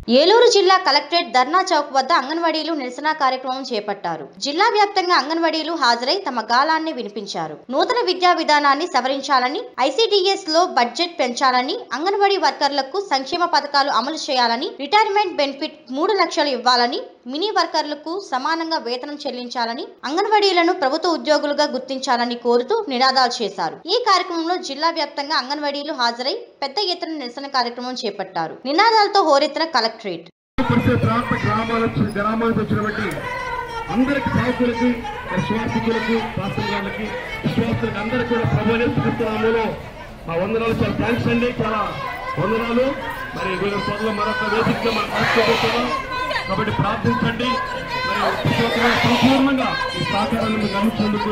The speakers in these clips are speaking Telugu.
ఏలూరు జిల్లా కలెక్టరేట్ ధర్నా చౌక్ వద్ద అంగన్వాడీలు నిరసన కార్యక్రమం చేపట్టారు జిల్లా వ్యాప్తంగా అంగన్వాడీలు హాజరై తమ గాలాన్ని వినిపించారు నూతన విద్యా విధానాన్ని సవరించాలని ఐసీడీఎస్ లో బడ్జెట్ పెంచాలని అంగన్వాడీ వర్కర్లకు సంక్షేమ పథకాలు అమలు చేయాలని రిటైర్మెంట్ బెనిఫిట్ మూడు లక్షలు ఇవ్వాలని మినీ వర్కర్లకు సమానంగా వేతనం చెల్లించాలని అంగన్వాడీలను ప్రభుత్వ ఉద్యోగులుగా గుర్తించాలని కోరుతూ నినాదాలు చేశారు ఈ కార్యక్రమంలో జిల్లా వ్యాప్తంగా అంగన్వాడీలు హాజరై పెద్ద ఎత్తున నిరసన కార్యక్రమం చేపట్టారు నినాదాలతో హోరెత్తిన కలెక్టరేట్ పరిసర ప్రాంత గ్రామాల నుంచి గ్రామాలకు వచ్చినటువంటి అందరికి సాధువులకి స్వార్థికులకు పాత్రగాళ్ళకి విశ్వాసులకి అందరికీ కూడా ప్రభుత్వంలో మా వందనాలు చాలా థ్యాంక్స్ అండి చాలా వందనాలు మరి వీళ్ళ త్వరలో మరొక వేదికగా మనం కలుసుకోబోతున్నాం కాబట్టి ప్రార్థించండి మరి ప్రతి ఒక్కరు సంపూర్ణంగా ఈ సహకారాన్ని మీరు గమనించేందుకు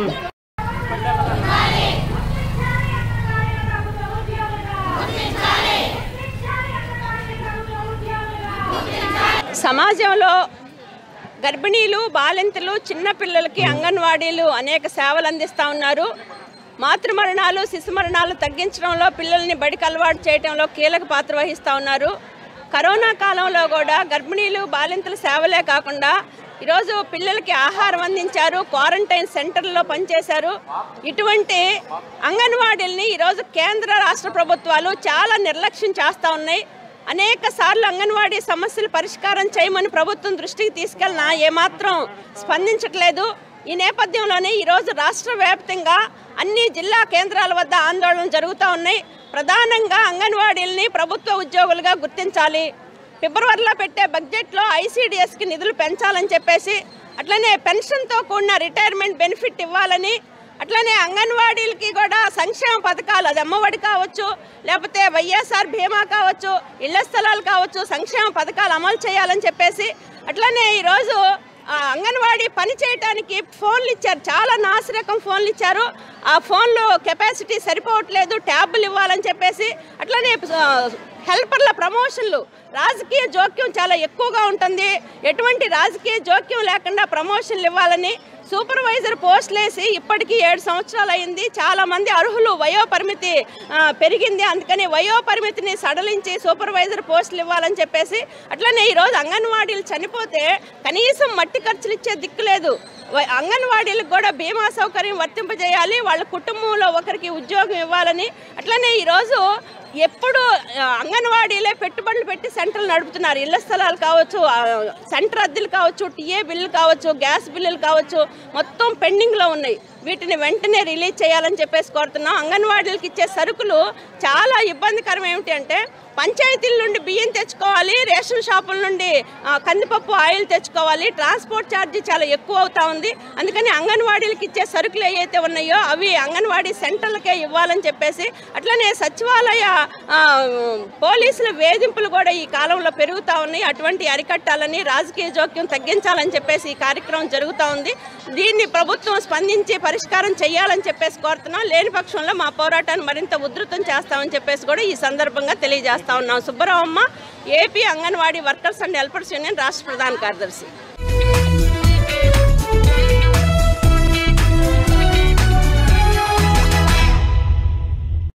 సమాజంలో గర్భిణీలు బాలింతలు చిన్నపిల్లలకి అంగన్వాడీలు అనేక సేవలు అందిస్తూ ఉన్నారు మాతృమరణాలు శిశు మరణాలు తగ్గించడంలో పిల్లల్ని బడికి అలవాటు చేయడంలో కీలక పాత్ర వహిస్తూ ఉన్నారు కరోనా కాలంలో కూడా గర్భిణీలు బాలింతల సేవలే కాకుండా ఈరోజు పిల్లలకి ఆహారం అందించారు క్వారంటైన్ సెంటర్లో పనిచేశారు ఇటువంటి అంగన్వాడీల్ని ఈరోజు కేంద్ర రాష్ట్ర ప్రభుత్వాలు చాలా నిర్లక్ష్యం చేస్తూ ఉన్నాయి అనేక సార్లు అంగన్వాడీ సమస్యలు పరిష్కారం చేయమని ప్రభుత్వం దృష్టికి తీసుకెళ్ళినా ఏమాత్రం స్పందించట్లేదు ఈ నేపథ్యంలోనే ఈరోజు రాష్ట్ర వ్యాప్తంగా అన్ని జిల్లా కేంద్రాల వద్ద ఆందోళనలు జరుగుతూ ఉన్నాయి ప్రధానంగా అంగన్వాడీల్ని ప్రభుత్వ ఉద్యోగులుగా గుర్తించాలి ఫిబ్రవరిలో పెట్టే బడ్జెట్లో ఐసీడీఎస్కి నిధులు పెంచాలని చెప్పేసి అట్లనే పెన్షన్తో కూడిన రిటైర్మెంట్ బెనిఫిట్ ఇవ్వాలని అట్లనే అంగన్వాడీలకి కూడా సంక్షేమ పథకాలు అది అమ్మఒడి కావచ్చు లేకపోతే వైఎస్ఆర్ బీమా కావచ్చు ఇళ్ల స్థలాలు కావచ్చు సంక్షేమ పథకాలు అమలు చేయాలని చెప్పేసి అట్లనే ఈరోజు ఆ, అంగన్వాడీ పని చేయడానికి ఫోన్లు ఇచ్చారు చాలా నాసిరకం ఫోన్లు ఇచ్చారు ఆ ఫోన్లో కెపాసిటీ సరిపోవట్లేదు ట్యాబ్లు ఇవ్వాలని చెప్పేసి అట్లనే ఆ, హెల్పర్ల ప్రమోషన్లు రాజకీయ జోక్యం చాలా ఎక్కువగా ఉంటుంది ఎటువంటి రాజకీయ జోక్యం లేకుండా ప్రమోషన్లు ఇవ్వాలని సూపర్వైజర్ పోస్టులు వేసి ఇప్పటికీ ఏడు సంవత్సరాలు అయింది చాలా మంది అర్హులు వయో పరిమితి ఆ, పెరిగింది అందుకని వయో పరిమితిని సడలించి సూపర్వైజర్ పోస్టులు ఇవ్వాలని చెప్పేసి అట్లనే ఈరోజు అంగన్వాడీలు చనిపోతే కనీసం మట్టి ఖర్చులు ఇచ్చే దిక్కు లేదు వ- అంగన్వాడీలకు కూడా బీమా సౌకర్యం వర్తింపజేయాలి వాళ్ళ కుటుంబంలో ఒకరికి ఉద్యోగం ఇవ్వాలని అట్లనే ఈరోజు ఎప్పుడు ఆ, అంగన్వాడీలే పెట్టుబడులు పెట్టి సెంటర్లు నడుపుతున్నారు ఇళ్ల స్థలాలు కావచ్చు ఆ, సెంటర్ అద్దెలు కావచ్చు టీఏ బిల్లులు కావచ్చు గ్యాస్ బిల్లులు కావచ్చు మొత్తం పెండింగ్లో ఉన్నాయి వీటిని వెంటనే రిలీజ్ చేయాలని చెప్పేసి కోరుతున్నాం అంగన్వాడీలకు ఇచ్చే సరుకులు చాలా ఇబ్బందికరం ఏమిటి అంటే పంచాయతీల నుండి బియ్యం తెచ్చుకోవాలి రేషన్ షాపుల నుండి ఆ, కందిపప్పు ఆయిల్ తెచ్చుకోవాలి ట్రాన్స్పోర్ట్ ఛార్జీ చాలా ఎక్కువ అవుతా ఉంది అందుకని అంగన్వాడీలకు ఇచ్చే సరుకులు ఏవైతే ఉన్నాయో అవి అంగన్వాడీ సెంటర్లకే ఇవ్వాలని చెప్పేసి అట్లనే సచివాలయ ఆ, పోలీసుల వేధింపులు కూడా ఈ కాలంలో పెరుగుతూ ఉన్నాయి అటువంటి అరికట్టాలని రాజకీయ జోక్యం తగ్గించాలని చెప్పేసి ఈ కార్యక్రమం జరుగుతూ ఉంది దీన్ని ప్రభుత్వం స్పందించి పరిష్కారం చేయాలని చెప్పేసి కోరుతున్నాం లేని పక్షంలో మా పోరాటాన్ని మరింత ఉధృతం చేస్తామని చెప్పేసి కూడా ఈ సందర్భంగా తెలియజేస్తా ఉన్నాం Subbaramamma AP anganwadi workers and helpers union రాష్ట్ర ప్రధాన కార్యదర్శి